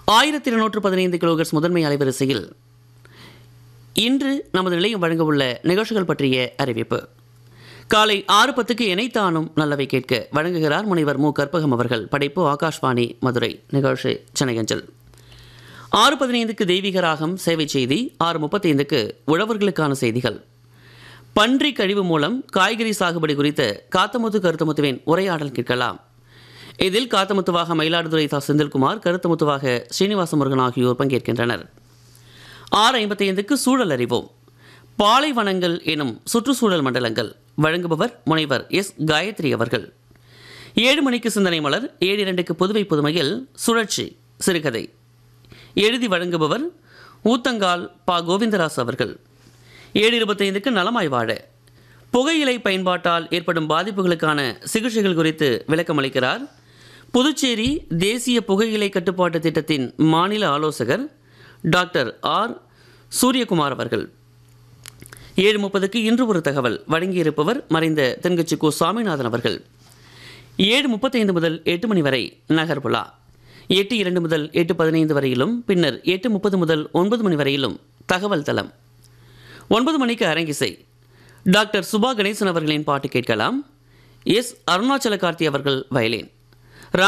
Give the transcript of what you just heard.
ஆயிரத்தி இருநூற்று பதினைந்து கிலோகர்ஸ் முதன்மை அலைவரிசையில் இன்று நமது நிலையம் வழங்கவுள்ள நிகழ்ச்சிகள் பற்றிய அறிவிப்பு காலை ஆறு பத்துக்கு இணைத்தானும் நல்லவை கேட்க வழங்குகிறார் முனைவர் மு கற்பகம் அவர்கள் படைப்பு ஆகாஷ்வாணி மதுரை நிகழ்ச்சி சென்னையஞ்சல் ஆறு பதினைந்துக்கு தெய்வீக ராகம் சேவை செய்தி ஆறு முப்பத்தைந்துக்கு உழவர்களுக்கான செய்திகள் பன்றி கழிவு மூலம் காய்கறி சாகுபடி குறித்த காத்தமுத்து கருத்தமுத்துவின் உரையாடல் கேட்கலாம் இதில் காத்தமுத்துவாக மயிலாடுதுறை தா செந்தில்குமார் கருத்தமுத்துவாக ஸ்ரீனிவாச முருகன் ஆகியோர் பங்கேற்கின்றனர் ஆறு ஐம்பத்தைந்துக்கு சூழல் அறிவோம் பாலைவனங்கள் எனும் சுற்றுச்சூழல் மண்டலங்கள் வழங்குபவர் முனைவர் எஸ் காயத்ரி அவர்கள் ஏழு மணிக்கு சிந்தனை மலர் ஏழு இரண்டுக்கு புதுவை புதுமையில் சுழற்சி சிறுகதை எழுதி வழங்குபவர் ஊத்தங்கால் பா கோவிந்தராஸ் அவர்கள் ஏழு இருபத்தைந்துக்கு நலமாய் வாழ புகையிலை பயன்பாட்டால் ஏற்படும் பாதிப்புகளுக்கான சிகிச்சைகள் குறித்து விளக்கம் அளிக்கிறார் புதுச்சேரி தேசிய புகையிலை கட்டுப்பாட்டு திட்டத்தின் மாநில ஆலோசகர் டாக்டர் ஆர் சூரியகுமார் அவர்கள் ஏழு முப்பதுக்கு இன்று ஒரு தகவல் வழங்கியிருப்பவர் மறைந்த தென்கட்சி கோ சுவாமிநாதன் அவர்கள் ஏழு முப்பத்தைந்து முதல் எட்டு மணி வரை நகர்புலா எட்டு இரண்டு முதல் எட்டு பதினைந்து வரையிலும் பின்னர் எட்டு முப்பது முதல் ஒன்பது மணி வரையிலும் தகவல் தளம் ஒன்பது மணிக்கு அரங்கிசை டாக்டர் சுபா கணேசன் அவர்களின் பாட்டு கேட்கலாம் எஸ் அருணாச்சல கார்த்தி அவர்கள் வயலின்